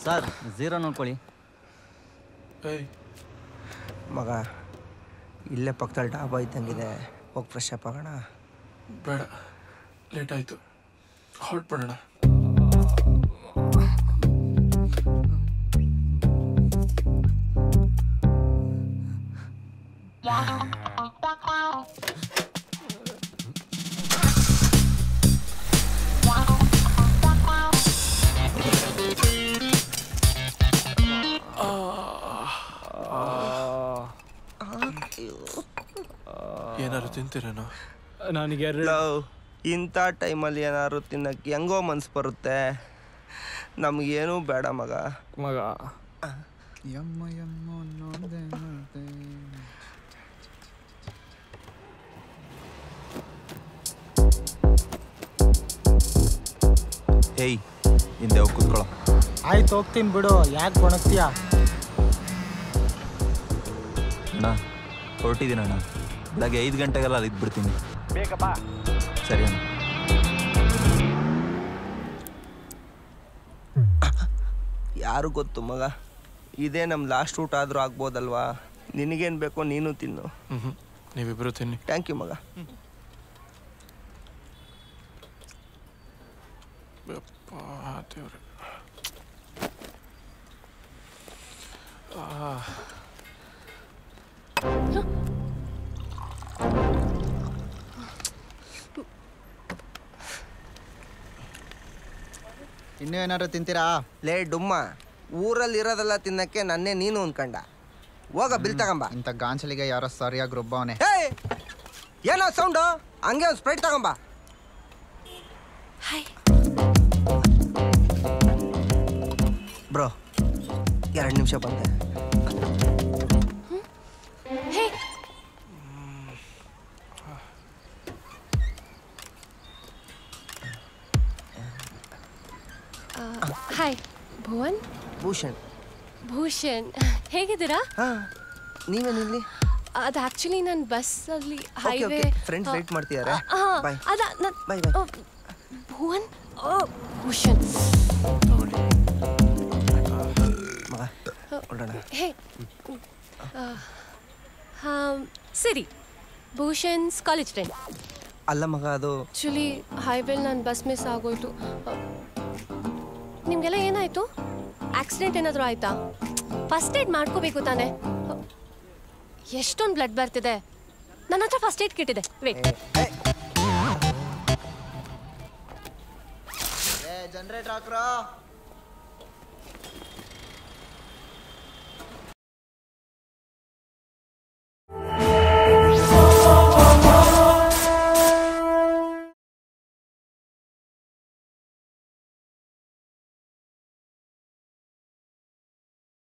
Sir zero ನೋಡ್ಕೊಳ್ಳಿ ಏಯ್ ಮಗ ಇಲ್ಲೇ ಪಕ್ಕದಲ್ಲಿ ಡಾಬಾ ಇದ್ದಂಗಿದೆ ಹೋಗಿ ಫ್ರೆಶ್ ಅಪ್ ಆಗೋಣ ಬೇಡ ಲೇಟ್ ಆಯಿತು ಹೊರಟ್ಬಿಡೋಣ ಏನಾದ್ರು ತಿಂತೀರೇನೋ ನನಗೆ ಎರಡು ಲವ್ ಇಂಥ ಟೈಮಲ್ಲಿ ಏನಾದ್ರು ತಿನ್ನಕ್ಕೆ ಹೆಂಗೋ ಮನ್ಸು ಬರುತ್ತೆ ನಮಗೇನೂ ಬೇಡ ಮಗ ಮಗ ಯಮ್ಮ ಯಮ್ಮ ನೋಡ್ದೆ ನೋಡ್ದೆ ಹೇಯ್ ಹಿಂದೆ ಹೋಗಿ ಕೂತ್ಕೊಳ್ಳೋ ಆಯ್ತು ಹೋಗ್ತೀನಿ ಬಿಡು ಯಾಕೆ ಗೊಣಗ್ತೀಯ ಅಣ್ಣ ಹೊರಟಿದ್ದೀನಿ ಅಣ್ಣ ಬೆಳಗ್ಗೆ ಐದು ಗಂಟೆಗೆಲ್ಲ ಅಲ್ಲಿ ಇದ್ಬಿಡ್ತೀನಿ ಸರಿ ಅಣ್ಣ ಯಾರು ಗೊತ್ತು ಮಗ ಇದೇ ನಮ್ಮ ಲಾಸ್ಟ್ ಊಟ ಆದರೂ ಆಗ್ಬೋದಲ್ವಾ ನಿನಗೇನು ಬೇಕೋ ನೀನು ತಿನ್ನು ಹ್ಞೂ ನೀವಿಬ್ಬರು ತಿನ್ನಿ ಥ್ಯಾಂಕ್ ಯು ಮಗ ಯಪ್ಪ ದೇವ್ರೆ ಇನ್ನೂ ಏನಾದ್ರು ತಿಂತೀರಾ ಲೇ ಡುಮ್ಮ ಊರಲ್ಲಿ ಇರೋದೆಲ್ಲ ತಿನ್ನಕ್ಕೆ ನನ್ನೇ ನೀನು ಅನ್ಕಂಡ ಹೋಗ ಬಿಲ್ ತಗೊಂಬ ಇಂಥ ಗಾಂಚಲಿಗೆ ಯಾರೋ ಸರಿಯಾಗಿ ರುಬ್ಬವನೆ ಹೇ ಏನೋ ಸೌಂಡು ಹಂಗೆ ಒಂದು ಸ್ಪ್ರೈಟ್ ತಗೊಂಬ ಹಾಯ್ ಬ್ರೋ ಎರಡು ನಿಮಿಷ ಬಂದೆ ಹೇ ಹಾಯ್ ಭುವನ್ ಭೂಷಣ್ ಭೂಷಣ್ ಹೇಗಿದ್ದೀರಾ ಹಾಂ ನೀವೇನಿಲ್ಲಿ ಅದು ಆಕ್ಚುಲಿ ನಾನು ಬಸ್ಸಲ್ಲಿ okay highway okay friends wait ಮಾಡ್ತಿದ್ದಾರೆ ಬಾಯ್ ಅದ Bye, bye. ಭುವನ್ ಓ ಭೂಷಣ್ ಮಗ ಹೊರಡೋಣ ಹೇ ಹಾಂ ಸರಿ ಭೂಷಣ್ಸ್ ಕಾಲೇಜ್ ಫ್ರೆಂಡ್ ಅಲ್ಲ ಮಗ ಅದು ಆ್ಯಕ್ಚುಲಿ ಹೈವೇಲಿ ನನ್ನ ಬಸ್ ಮಿಸ್ ಆಗೋಯ್ತು ನಿಮಗೆಲ್ಲ ಏನಾಯಿತು ಆಕ್ಸಿಡೆಂಟ್ ಏನಾದರೂ ಆಯಿತಾ ಫಸ್ಟ್ ಏಡ್ ಮಾಡ್ಕೋಬೇಕು ತಾನೇ ಎಷ್ಟೊಂದು ಬ್ಲಡ್ ಬರ್ತಿದೆ ನನ್ನ ಹತ್ರ ಫಸ್ಟ್ ಏಡ್ ಕಿಟ್ಟಿದೆ ವೇಟ್ ಜನರೇಟರ್ ಹಾಕ್ರೋ